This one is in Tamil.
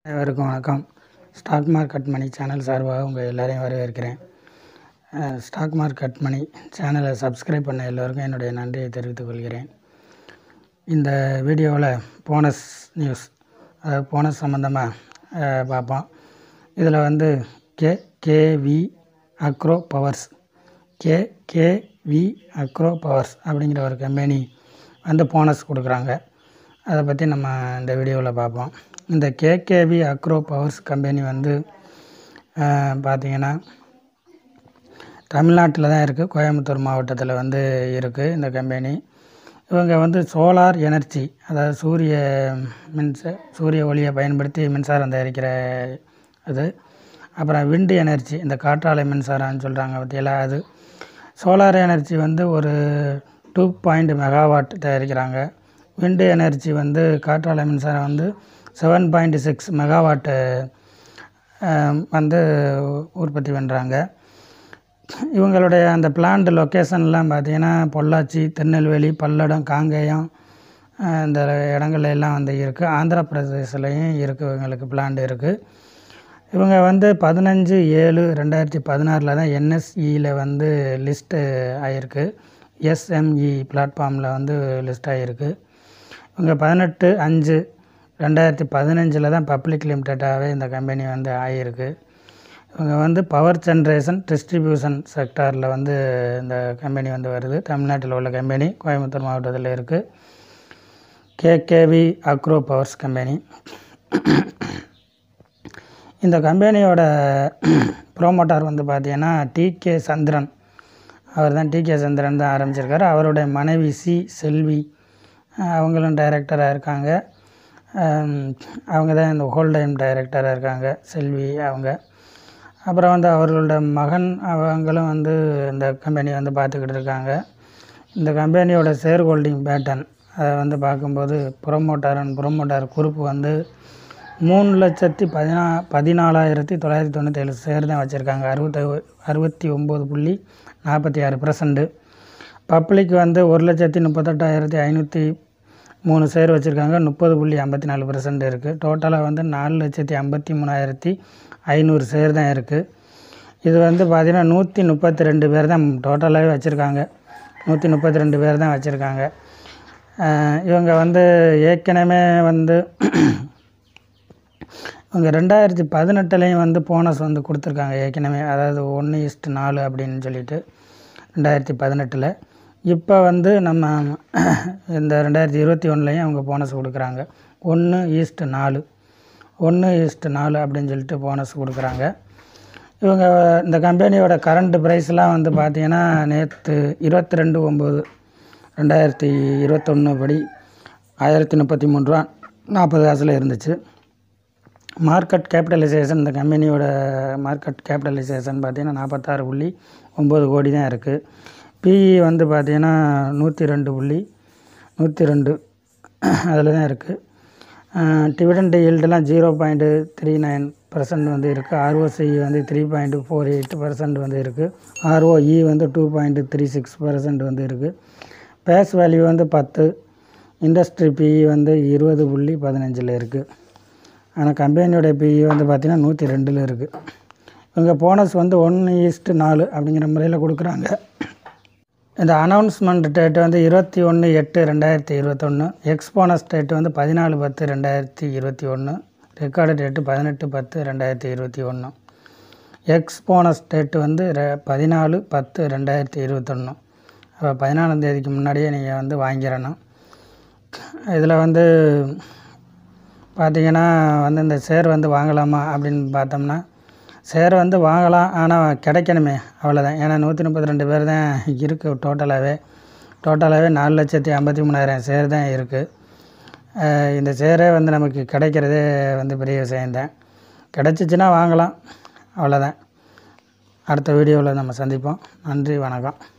அனைவருக்கும் வணக்கம் ஸ்டாக் மார்க்கெட் மணி சேனல் சார்பாக உங்கள் எல்லாரையும் வரவேற்கிறேன் அஹ், ஸ்டாக் மார்க்கெட் மணி சேனலை சப்ஸ்கிரைப் பண்ண எல்லோருக்கும் என்னுடைய நன்றியை தெரிவித்துக் கொள்கிறேன் இந்த வீடியோவில் போனஸ் நியூஸ் அதாவது போனஸ் சம்மந்தமாக பார்ப்போம் இதில் வந்து K KV Agro Powers K KV Agro Powers அப்படிங்கிற ஒரு கம்பெனி வந்து போனஸ் கொடுக்குறாங்க அதை பற்றி நம்ம இந்த வீடியோவில் பார்ப்போம் இந்த கேகேவி அக்ரோ பவர்ஸ் கம்பெனி வந்து அஹ், பார்த்தீங்கன்னா தமிழ்நாட்டில் தான் இருக்குது கோயம்புத்தூர் மாவட்டத்தில் வந்து இருக்குது இந்த கம்பெனி இவங்க வந்து சோலார் எனர்ஜி அதாவது சூரிய மின்ச சூரிய ஒளியை பயன்படுத்தி மின்சாரம் தயாரிக்கிற இது அப்புறம் விண்டு எனர்ஜி இந்த காற்றாலை மின்சாரம்னு சொல்கிறாங்க பற்றியெல்லாம் அது சோலார் எனர்ஜி வந்து ஒரு டூ பாயிண்ட் மெகாவாட் தயாரிக்கிறாங்க விண்டு எனர்ஜி வந்து காற்றாலை மின்சாரம் வந்து செவன் பாயிண்ட் சிக்ஸ் மெகாவாட்டு வந்து உற்பத்தி பண்ணுறாங்க இவங்களுடைய அந்த பிளான்ட் லொக்கேஷன்லாம் பார்த்தீங்கன்னா பொள்ளாச்சி திருநெல்வேலி பல்லடம் காங்கேயம் அஹ் இந்த இடங்கள்ல எல்லாம் வந்து இருக்குது ஆந்திர பிரதேசத்துலேயும் இருக்குது இவங்களுக்கு பிளான்ட் இருக்குது இவங்க வந்து பதினஞ்சு ஏழு ரெண்டாயிரத்தி பதினாறில் தான் என்எஸ்இயில் வந்து லிஸ்ட்டு ஆகிருக்கு எஸ்எம்இ பிளாட்ஃபார்மில் வந்து லிஸ்ட் ஆகிருக்கு இவங்க பதினெட்டு அஞ்சு ரெண்டாயிரத்தி பதினஞ்சில் தான் பப்ளிக் லிமிட்டடாகவே இந்த கம்பெனி வந்து ஆகியிருக்கு இவங்க வந்து பவர் ஜென்ரேஷன் டிஸ்ட்ரிபியூஷன் செக்டாரில் வந்து இந்த கம்பெனி வந்து வருது தமிழ்நாட்டில் உள்ள கம்பெனி கோயம்புத்தூர் மாவட்டத்தில் இருக்குது கேகேவி அக்ரோ பவர்ஸ் கம்பெனி இந்த கம்பெனியோட ப்ரோமோட்டார் வந்து பார்த்தீங்கன்னா டிகே சந்திரன் அவர் தான் டிகே சந்திரன் தான் ஆரம்பிச்சிருக்காரு அவருடைய மனைவி சி செல்வி அஹ் அவங்களும் டைரக்டராக இருக்காங்க அம், அவங்க தான் இந்த ஹோல் டைம் டைரக்டராக இருக்காங்க செல்வி அவங்க அப்புறம் வந்து அவர்களோட மகன் அவங்களும் வந்து இந்த கம்பெனி வந்து பார்த்துக்கிட்டு இருக்காங்க இந்த கம்பெனியோட ஷேர் ஹோல்டிங் பேட்டர்ன் அதை வந்து பார்க்கும்போது ப்ரொமோட்டர் அண்ட் ப்ரொமோட்டர் குரூப் வந்து மூணு லட்சத்தி பதினா பதினாலாயிரத்தி தொள்ளாயிரத்தி தொண்ணூற்றேழு ஷேர் தான் வச்சுருக்காங்க அறுபத்தி அறுபத்தி ஒம்பது புள்ளி நாற்பத்தி ஆறு பர்சன்ட்டு பப்ளிக் வந்து ஒரு லட்சத்தி முப்பத்தெட்டாயிரத்தி ஐநூற்றி மூணு ஷேர் வச்சுருக்காங்க முப்பது புள்ளி ஐம்பத்தி நாலு பர்சன்ட் இருக்குது டோட்டலாக வந்து நாலு லட்சத்தி ஐம்பத்தி மூணாயிரத்தி ஐநூறு ஷேர் தான் இருக்குது இது வந்து பார்த்திங்கன்னா நூற்றி முப்பத்தி ரெண்டு பேர் தான் டோட்டலாகவே வச்சுருக்காங்க நூற்றி முப்பத்தி ரெண்டு பேர் தான் வச்சுருக்காங்க இவங்க வந்து ஏற்கனவே வந்து இவங்க ரெண்டாயிரத்தி பதினெட்டுலேயும் வந்து போனஸ் வந்து கொடுத்துருக்காங்க ஏற்கனவே அதாவது ஒன்று இஸ்ட்டு நாலு அப்படின்னு சொல்லிட்டு ரெண்டாயிரத்தி பதினெட்டில் இப்போ வந்து நம்ம இந்த ரெண்டாயிரத்தி இருபத்தி ஒன்றுலையும் அவங்க போனஸ் கொடுக்குறாங்க ஒன்று ஈஸ்ட்டு நாலு ஒன்று ஈஸ்ட்டு நாலு அப்படின்னு சொல்லிட்டு போனஸ் கொடுக்குறாங்க இவங்க இந்த கம்பெனியோட கரண்ட் ப்ரைஸ்லாம் வந்து பார்த்தீங்கன்னா நேற்று இருபத்தி ரெண்டு ஒம்பது ரெண்டாயிரத்தி இருபத்தொன்று படி ஆயிரத்தி முப்பத்தி மூணு ரூபா நாற்பது காசில் இருந்துச்சு மார்க்கெட் கேபிட்டலைசேஷன் இந்த கம்பெனியோட மார்க்கெட் கேபிட்டலைசேஷன் பார்த்தீங்கன்னா நாற்பத்தாறு புள்ளி ஒம்பது கோடி தான் இருக்குது பிஇ வந்து பார்த்தீங்கன்னா நூற்றி ரெண்டு புள்ளி நூற்றி ரெண்டு அதில் தான் இருக்குது டிவிடெண்ட் ஈல்டெல்லாம் zero point three nine percent வந்து இருக்குது ஆர்ஓசி வந்து three point four eight percent வந்து இருக்குது ஆர்ஓஇ வந்து two point three six percent வந்து இருக்குது பேஸ் வேல்யூ வந்து பத்து இண்டஸ்ட்ரி பிஇ வந்து இருபது புள்ளி பதினஞ்சில் இருக்குது ஆனால் கம்பெனியோட பிஇ வந்து பார்த்திங்கன்னா நூற்றி ரெண்டில் இருக்குது இவங்க போனஸ் வந்து ஒன்று ஈஸ்ட்டு நாலு அப்படிங்கிற முறையில் கொடுக்குறாங்க இந்த அனௌன்ஸ்மெண்ட் டேட் வந்து இருபத்தி ஒன்று எட்டு ரெண்டாயிரத்தி இருபத்தொன்று எக்ஸ்போனஸ் டேட் வந்து பதினாலு பத்து ரெண்டாயிரத்தி இருபத்தி ஒன்று ரெக்கார்டு டேட்டு பதினெட்டு பத்து ரெண்டாயிரத்தி இருபத்தி ஒன்று எக்ஸ்போனஸ் டேட்டு வந்து ரெ பதினாலு பத்து ரெண்டாயிரத்தி இருபத்தொன்று அப்போ பதினாலாம் தேதிக்கு முன்னாடியே நீங்கள் வந்து வாங்கிடணும் இதில் வந்து பார்த்தீங்கன்னா வந்து இந்த ஷேர் வந்து வாங்கலாமா அப்படின்னு பார்த்தோம்னா ஷேர் வந்து வாங்கலாம் ஆனால் கிடைக்கணுமே அவ்வளோதான் ஏன்னா நூற்றி முப்பத்தி ரெண்டு பேர் தான் இருக்குது டோட்டலாகவே டோட்டலாகவே நாலு லட்சத்தி ஐம்பத்தி மூணாயிரம் ஷேர் தான் இருக்குது இந்த ஷேரே வந்து நமக்கு கிடைக்கிறதே வந்து பெரிய விஷயம்தான் கிடச்சிச்சின்னா வாங்கலாம் அவ்வளோதான் அடுத்த வீடியோவில் நம்ம சந்திப்போம் நன்றி வணக்கம்